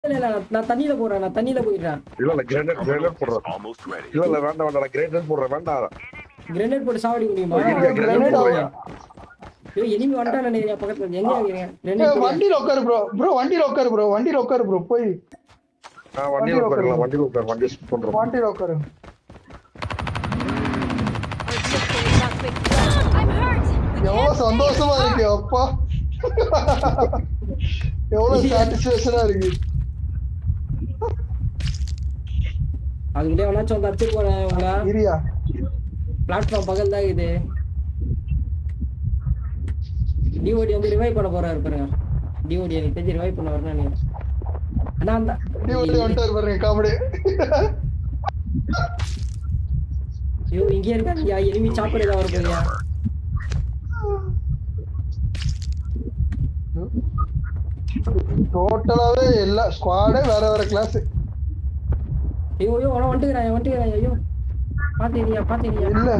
இல்ல இல்ல நான் நான் தண்ணியில போறேன் நான் தண்ணியில போயிடுறேன் இல்ல இல்ல கிரேனேட் கிரேனேட் போடுறேன் Almost ready. இல்ல இல்ல வேண்டாம் வேண்டாம் கிரேனேட் போடுறேன் வேண்டாம் கிரனேட் போட்டு சாவடி முடியுமா இருங்க, grenade போடுங்க. ஐயோ எனிமி வந்துட்டான் நினைக்கிறேன் பக்கத்துல எங்க இருக்கீங்க ஏய், கிரனேட் போடு. வண்டியில உட்காரு ப்ரோ ப்ரோ வண்டியில உட்காரு ப்ரோ வண்டியில உட்காரு ப்ரோ போய் நான் வண்டியில உட்காரலாம் வண்டியில உட்கார் வண்டி ஷிஃப்ட் பண்றோம் வண்டியில உட்காரு I'm hurt. எவ்வளவு சந்தோஷமா இருக்கு அப்பா எவ்வளவு சாட்டிஸ்பேக்ஷனா இருக்கு அதுக்குள்ளே வேணாச்சும் வந்து அடிச்சு போறேன் உங்களா இரியா பிளாட்ஃபார்ம் பக்கல் தான் இது டிஓடி வந்து ரிவைவ் பண்ண போறாரு பாருங்க டிஓடி எனக்கு தெரிஞ்சு ரிவைவ் பண்ண வரணும் நீ ஆனா அந்த நீ வந்து வந்துட்டாரு பாருங்க காமெடி ஐயோ இங்கே இருக்காங்க எனிமி சாப்பிட ஏதாவது வர போறியா டோட்டலாவே எல்லா ஸ்குவாடே வேற வேற கிளாஸ் ஐயோ ஐயோ அவன் வந்துட்டுக்கிறான் வந்துட்டுக்கிறான் ஐயோ பாத்தீங்க பாத்தீங்க இல்ல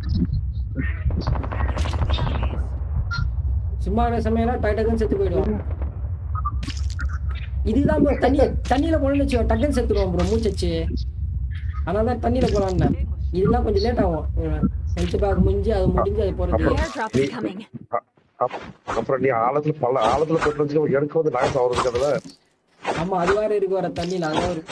சும்மா இருக்கிற சமயம் டக்குன்னு செத்து போயிடுவான் இதுதான் bro தண்ணி தண்ணியில போனோம்னு வச்சுக்கோ டக்குன்னு செத்துருவான் ப்ரோ மூச்சச்சு அதனால தான் தண்ணியில போலான்னு இதெல்லாம் கொஞ்சம் லேட் ஆகும் ஹெல்த் பேக் முடிஞ்சு அது முடிஞ்சு அது போறது The airdrop is coming. அ- அப்- அப்புறம் நீ ஆழத்துல பல ஆழத்துல போட்டு வச்சுக்கோ எனக்கு வந்து நாய் சாவறது அதுல ஆமா அது வேற இருக்கு வர தண்ணியில அதான் ஒரு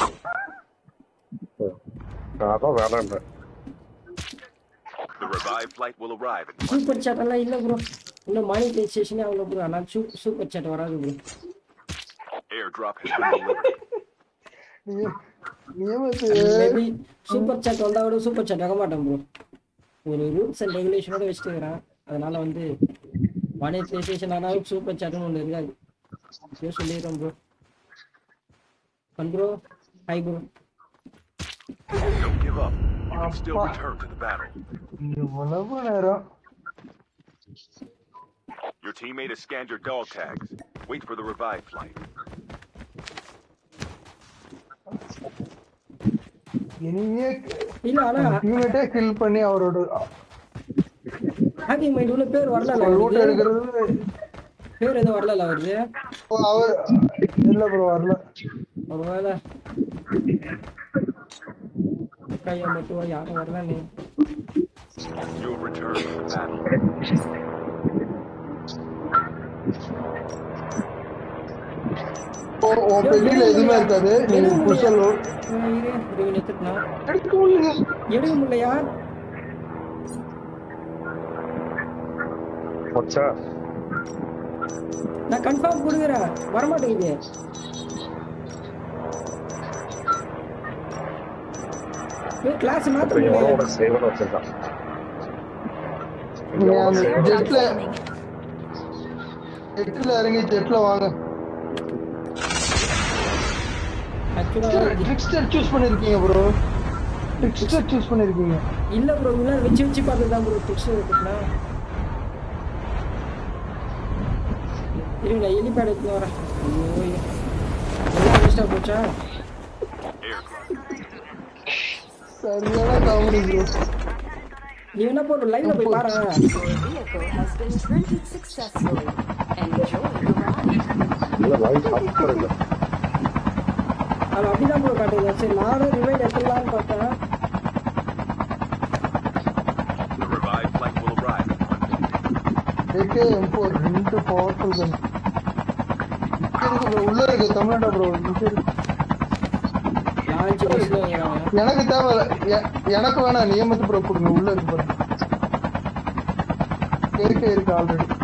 அதான் வேணான்றேன் The revived flight will arrive in one super chat எல்லாம் இல்ல ப்ரோ இன்னும் மானிட்டைசேஷனே அவ்வளோ ப்ரோ ஆனால் சூ சூப்பர் சாட் வராது bro airdrop has been delivered. நிய- நியமத்து மேபி சூப்பர் சாட் வந்தா கூட சூப்பர் சாட் ஆக மாட்டேன் ப்ரோ ஒரு ரூல்ஸ் அண்ட் ரெகுலேஷனோட வச்சுட்டு இருக்கிறேன் அதனால வந்து மானிட்டைசேஷன் ஆனாலும் சூப்பர் சாட்னு ஒன்று இருக்காது அப்படியே சொல்லிடுறேன் bro fun bro hi bro Don't give up. You can still Appa. return to the battle. இவ்வளவு நேரம் Your teammate has scanned your dog tags. Wait for the revived flight. இனிமே இல்ல ஆனா டீமேட்டே கில் பண்ணி அவரோட ஹேக்கிங் மைண்ட் உள்ள பேர் வரல லூட் அவருக்கு எடுக்கிறது பேர் எதுவும் வரல அவருக்கு ஓ, அவர் இல்ல ப்ரோ வரல ஒருவேளை கையை மட்டும் யாரும் வரல நீ You'll return to the battle. ஓ ஓ பெட்டியில எதுவுமே இருக்காது நீங்க புதுசா லோட் எடுக்க முடியல எடுக்க முடியலையா போச்சா நான் கன்ஃபார்ம் கொடுக்குறேன் வரமாட்டேங்குது கிளாஸ் மாத்த அப்புறம் முடியல எவனோட சேவன் வச்சிருக்கான் நீங்க அந்த Airdrop is ஜெட்ல coming. ஜெட்ல இறங்கி ஜெட்ல வாங்க ஆக்சுவலா ட்ரிக்ஸ்டர் சூஸ் பண்ணிருக்கீங்க ப்ரோ ட்ரிக்ஸ்டர் சூஸ் பண்ணிருக்கீங்க இல்ல ப்ரோ முன்னாடி வச்சு வச்சு பார்த்துதான் ப்ரோ டிக்ஸ் இருக்குண்ணா இருங்க எலிபேட் எடுத்து வரேன் ஐயோ எல்லாம் வேஸ்டா போச்சா சரியான காமெடி ப்ரோ நீ என்ன போட்டு லைவ்ல போய் பாரு Your vehicle has been printed successfully. Enjoy the ride. இல்ல லைஃப் சாப்பிட்டு இல்ல அது அப்படிதான் ப்ரோ காட்டுது சரி நானும் ரிவைட் எடுத்துடலான்னு பார்த்தேன் The revived flight will arrive in one minute. AK M4 ரெண்டு பவர்ஃபுல் கன் இருக்கு ப்ரோ உள்ள இருக்கு தமிழ்நாடு ப்ரோ இருக்கு லான்ச் பஸ்ல வைக்கிறாங்க எனக்கு தேவை எ- எனக்கு வேணாம் நியமத்து ப்ரோ கொடுங்க உள்ள இருக்கு பாருங்க ஏகே இருக்கு ஆல்ரெடி